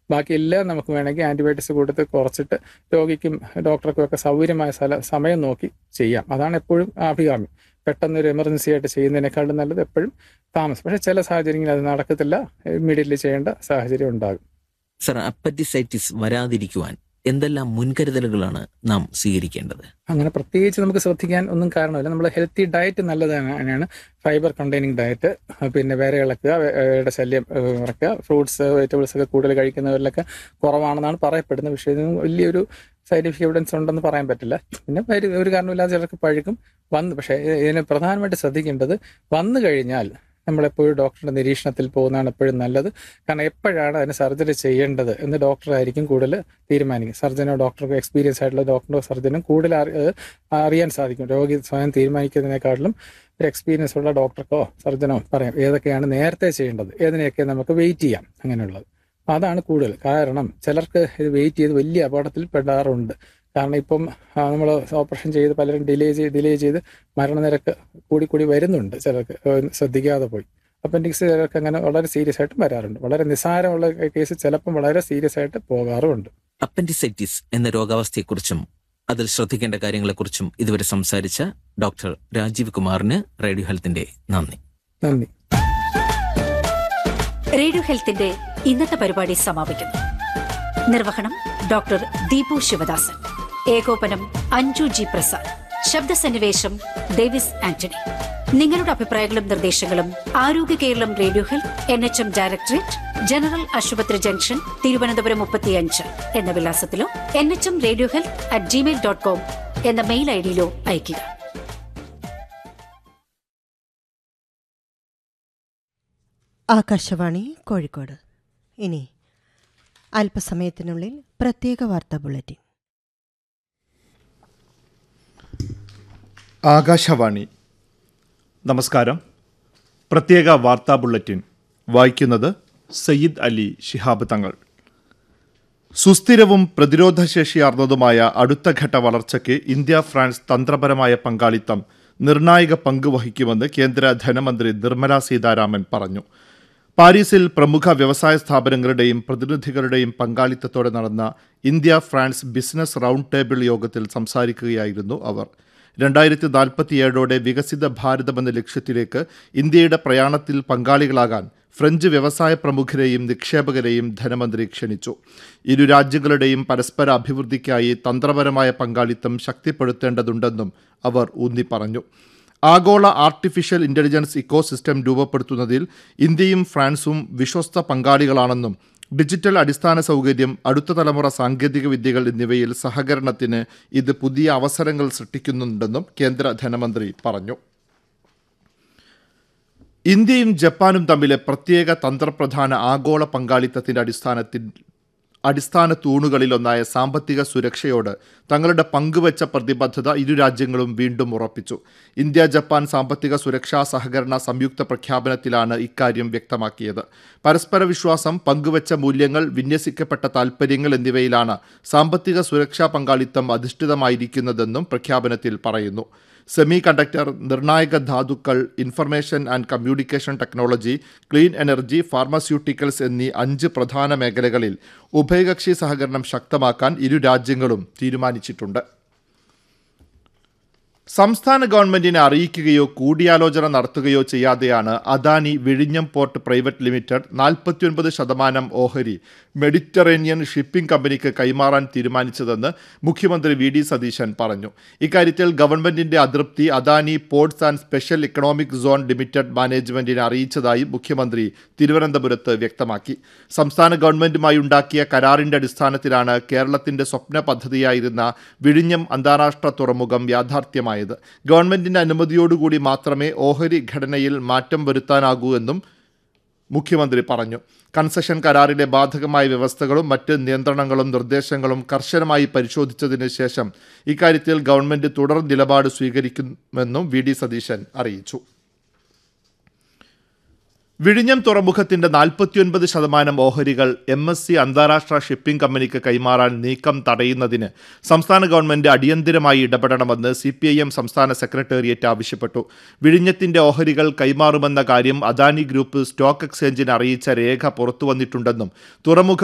ബാക്കി എല്ലാം നമുക്ക് വേണമെങ്കിൽ ആൻറ്റിബയോട്ടിക്സ് കൊടുത്ത് കുറച്ചിട്ട് രോഗിക്കും ഡോക്ടർക്കും ഒക്കെ സൗകര്യമായ സ്ഥല സമയം നോക്കി ചെയ്യാം അതാണ് എപ്പോഴും അഭികാമ്യം പെട്ടെന്ന് ഒരു എമർജൻസി ആയിട്ട് ചെയ്യുന്നതിനേക്കാളും നല്ലത് എപ്പോഴും താമസം പക്ഷേ ചില സാഹചര്യങ്ങളിൽ അത് നടക്കത്തില്ല ഇമ്മീഡിയറ്റ്ലി ചെയ്യേണ്ട സാഹചര്യം ഉണ്ടാകും സർ അപ്പറ്റിസൈറ്റിസ് വരാതിരിക്കുവാൻ എന്തെല്ലാം മുൻകരുതലുകളാണ് നാം സ്വീകരിക്കേണ്ടത് അങ്ങനെ പ്രത്യേകിച്ച് നമുക്ക് ശ്രദ്ധിക്കാൻ ഒന്നും കാരണമില്ല നമ്മൾ ഹെൽത്തി ഡയറ്റ് നല്ലതാണ് ഫൈബർ കണ്ടെയ്നിങ് ഡയറ്റ് പിന്നെ വേറെ ഇളക്കുക വേറെ ശല്യം ഏഹ്, കുറയ്ക്കുക ഫ്രൂട്ട്സ് വെജിറ്റബിൾസ് ഒക്കെ കൂടുതൽ കഴിക്കുന്നവരിലൊക്കെ കുറവാണെന്നാണ് പറയപ്പെടുന്നത് പക്ഷേ ഇതിന് വലിയൊരു സയന്റിഫിക് എവിഡൻസ് ഉണ്ടെന്ന് പറയാൻ പറ്റില്ല പിന്നെ ഒരു ഒരു കാരണമില്ലാതെ ചിലർക്ക് പഴുക്കും വന്ന് പക്ഷേ ഇതിന് പ്രധാനമായിട്ട് ശ്രദ്ധിക്കേണ്ടത് വന്നു കഴിഞ്ഞാൽ നമ്മളെപ്പോഴും ഡോക്ടറുടെ നിരീക്ഷണത്തിൽ പോകുന്നതാണ് എപ്പോഴും നല്ലത് കാരണം എപ്പോഴാണ് അതിന് സർജറി ചെയ്യേണ്ടത് എന്ന് ഡോക്ടറായിരിക്കും കൂടുതൽ തീരുമാനിക്കും സർജനോ ഡോക്ടർക്കോ എക്സ്പീരിയൻസ് ആയിട്ടുള്ള ഡോക്ടറോ സർജനും കൂടുതൽ അറി- ഏഹ് അറിയാൻ സാധിക്കും രോഗി സ്വയം തീരുമാനിക്കുന്നതിനേക്കാട്ടിലും ഒരു എക്സ്പീരിയൻസ് ഉള്ള ഡോക്ടർക്കോ സർജനോ പറയാം ഏതൊക്കെയാണ് നേരത്തെ ചെയ്യേണ്ടത് ഏതിനെയൊക്കെ നമുക്ക് വെയിറ്റ് ചെയ്യാം അങ്ങനെയുള്ളത് അതാണ് കൂടുതൽ കാരണം ചിലർക്ക് ഇത് വെയിറ്റ് ചെയ്ത് വലിയ അപകടത്തിൽ പെടാറുണ്ട് കാരണം ഇപ്പം നമ്മൾ ഓപ്പറേഷൻ ചെയ്ത് പലരും ഡിലേ ചെയ്ത് ഡിലേ ചെയ്ത് മരണനിരക്ക് കൂടി കൂടി വരുന്നുണ്ട് ചിലർക്ക് ഏഹ് ശ്രദ്ധിക്കാതെ പോയി അപ്പൻഡിക്സ് ചിലർക്ക് അങ്ങനെ വളരെ സീരിയസ് ആയിട്ടും വരാറുണ്ട് വളരെ നിസ്സാരമുള്ള കേസ് ചിലപ്പം വളരെ സീരിയസ് ആയിട്ട് പോകാറുമുണ്ട് അപ്പൻഡിസൈറ്റിസ് എന്ന രോഗാവസ്ഥയെക്കുറിച്ചും അതിൽ ശ്രദ്ധിക്കേണ്ട കാര്യങ്ങളെക്കുറിച്ചും ഇതുവരെ സംസാരിച്ച ഡോക്ടർ രാജീവ് കുമാറിന് റേഡിയോ ഹെൽത്തിന്റെ നന്ദി നന്ദി റേഡിയോ ഹെൽത്തിന്റെ ഇന്നത്തെ പരിപാടി സമാപിക്കുന്നു നിർവഹണം ഡോക്ടർ ദീപു ശിവദാസൻ ഏകോപനം അഞ്ജു ജി പ്രസാദ് ശബ്ദസന്നിവേശം ഡേവിസ് ആന്റണി നിങ്ങളുടെ അഭിപ്രായങ്ങളും നിർദ്ദേശങ്ങളും Arogya Keralam radio health N H M directorate general ആശുപത്രി ജംഗ്ഷൻ തിരുവനന്തപുരം മുപ്പത്തിയഞ്ച് എന്ന വിലാസത്തിലോ N H M radio health at Gmail dot com എന്ന മെയിൽ ഐ ഡിയിലോ അയയ്ക്കുക ആകാശവാണി കോഴിക്കോട് ഇനി അല്പസമയത്തിനുള്ളിൽ പ്രത്യേക വാർത്താ ബുള്ളറ്റിൻ ആകാശവാണി നമസ്കാരം പ്രത്യേക വാർത്താ ബുള്ളറ്റിൻ വായിക്കുന്നത് സയ്യിദ് അലി ശിഹാബ് തങ്ങൾ സുസ്ഥിരവും പ്രതിരോധശേഷിയാർന്നതുമായ അടുത്ത ഘട്ട വളർച്ചയ്ക്ക് ഇന്ത്യ ഫ്രാൻസ് തന്ത്രപരമായ പങ്കാളിത്തം നിർണായക പങ്ക് വഹിക്കുമെന്ന് കേന്ദ്ര ധനമന്ത്രി നിർമ്മല സീതാരാമൻ പറഞ്ഞു പാരീസിൽ പ്രമുഖ വ്യവസായ സ്ഥാപനങ്ങളുടെയും പ്രതിനിധികളുടെയും പങ്കാളിത്തത്തോടെ നടന്ന India France business round table യോഗത്തിൽ സംസാരിക്കുകയായിരുന്നു അവർ രണ്ടായിരത്തി നാൽപ്പത്തിയേഴോടെ വികസിത ഭാരതം എന്ന ലക്ഷ്യത്തിലേക്ക് ഇന്ത്യയുടെ പ്രയാണത്തിൽ പങ്കാളികളാകാൻ ഫ്രഞ്ച് വ്യവസായ പ്രമുഖരെയും നിക്ഷേപകരെയും ധനമന്ത്രി ക്ഷണിച്ചു ഇരു രാജ്യങ്ങളുടെയും പരസ്പര അഭിവൃദ്ധിക്കായി തന്ത്രപരമായ പങ്കാളിത്തം ശക്തിപ്പെടുത്തേണ്ടതുണ്ടെന്നും അവർ ഊന്നി പറഞ്ഞു ആഗോള ആർട്ടിഫിഷ്യൽ ഇന്റലിജൻസ് ഇക്കോസിസ്റ്റം രൂപപ്പെടുത്തുന്നതിൽ ഇന്ത്യയും ഫ്രാൻസും വിശ്വസ്ത പങ്കാളികളാണെന്നും ഡിജിറ്റൽ അടിസ്ഥാന സൗകര്യം അടുത്ത തലമുറ സാങ്കേതിക വിദ്യകൾ എന്നിവയിൽ സഹകരണത്തിന് ഇത് പുതിയ അവസരങ്ങൾ സൃഷ്ടിക്കുന്നുണ്ടെന്നും കേന്ദ്ര ധനമന്ത്രി പറഞ്ഞു ഇന്ത്യയും ജപ്പാനും തമ്മിലെ പ്രത്യേക തന്ത്രപ്രധാന ആഗോള പങ്കാളിത്തത്തിന്റെ അടിസ്ഥാനത്തിൽ അടിസ്ഥാന തൂണുകളിലൊന്നായ സാമ്പത്തിക സുരക്ഷയോട് തങ്ങളുടെ പങ്കുവച്ച പ്രതിബദ്ധത ഇരു രാജ്യങ്ങളും വീണ്ടും ഉറപ്പിച്ചു ഇന്ത്യ ജപ്പാൻ സാമ്പത്തിക സുരക്ഷാ സഹകരണ സംയുക്ത പ്രഖ്യാപനത്തിലാണ് ഇക്കാര്യം വ്യക്തമാക്കിയത് പരസ്പര വിശ്വാസം പങ്കുവച്ച മൂല്യങ്ങൾ വിന്യസിക്കപ്പെട്ട താൽപ്പര്യങ്ങൾ എന്നിവയിലാണ് സാമ്പത്തിക സുരക്ഷാ പങ്കാളിത്തം അധിഷ്ഠിതമായിരിക്കുന്നതെന്നും പ്രഖ്യാപനത്തിൽ പറയുന്നു സെമി കണ്ടക്ടർ നിർണായക ധാതുക്കൾ information and communication technology clean energy pharmaceuticals എന്നീ അഞ്ച് പ്രധാന മേഖലകളിൽ ഉഭയകക്ഷി സഹകരണം ശക്തമാക്കാൻ ഇരു രാജ്യങ്ങളും തീരുമാനിച്ചിട്ടുണ്ട് സംസ്ഥാന ഗവൺമെന്റിനെ അറിയിക്കുകയോ കൂടിയാലോചന നടത്തുകയോ ചെയ്യാതെയാണ് അദാനി വിഴിഞ്ഞം പോർട്ട് പ്രൈവറ്റ് ലിമിറ്റഡ് നാൽപ്പത്തിയൊൻപത് ശതമാനം ഓഹരി മെഡിറ്ററേനിയൻ ഷിപ്പിംഗ് കമ്പനിക്ക് കൈമാറാൻ തീരുമാനിച്ചതെന്ന് മുഖ്യമന്ത്രി വി ഡി സതീശൻ പറഞ്ഞു ഇക്കാര്യത്തിൽ ഗവൺമെന്റിന്റെ അതൃപ്തി Adani ports and special economic zone limited മാനേജ്മെന്റിനെ അറിയിച്ചതായി മുഖ്യമന്ത്രി തിരുവനന്തപുരത്ത് വ്യക്തമാക്കി സംസ്ഥാന ഗവൺമെന്റുമായി ഉണ്ടാക്കിയ കരാറിന്റെ അടിസ്ഥാനത്തിലാണ് കേരളത്തിന്റെ സ്വപ്ന പദ്ധതിയായിരുന്ന വിഴിഞ്ഞം അന്താരാഷ്ട്ര തുറമുഖം യാഥാർത്ഥ്യമായത് ഗവൺമെന്റിന്റെ അനുമതിയോടുകൂടി മാത്രമേ ഓഹരി ഘടനയിൽ മാറ്റം വരുത്താനാകൂ എന്നും മുഖ്യമന്ത്രി പറഞ്ഞു കൺസഷൻ കരാറിലെ ബാധകമായ വ്യവസ്ഥകളും മറ്റ് നിയന്ത്രണങ്ങളും നിർദ്ദേശങ്ങളും കർശനമായി പരിശോധിച്ചതിന് ശേഷം ഇക്കാര്യത്തിൽ ഗവൺമെന്റ് തുടർ നിലപാട് സ്വീകരിക്കുമെന്നും വി ഡി സതീശൻ അറിയിച്ചു വിഴിഞ്ഞം തുറമുഖത്തിന്റെ നാൽപ്പത്തിയൊൻപത് ശതമാനം ഓഹരികൾ എം എസ് സി അന്താരാഷ്ട്ര ഷിപ്പിംഗ് കമ്പനിക്ക് കൈമാറാൻ നീക്കം തടയുന്നതിന് സംസ്ഥാന ഗവൺമെന്റ് അടിയന്തിരമായി ഇടപെടണമെന്ന് സി പി ഐ എം സംസ്ഥാന സെക്രട്ടേറിയറ്റ് ആവശ്യപ്പെട്ടു വിഴിഞ്ഞത്തിന്റെ ഓഹരികൾ കൈമാറുമെന്ന കാര്യം അദാനി ഗ്രൂപ്പ് സ്റ്റോക്ക് എക്സ്ചേഞ്ചിന് അറിയിച്ച രേഖ പുറത്തുവന്നിട്ടുണ്ടെന്നും തുറമുഖ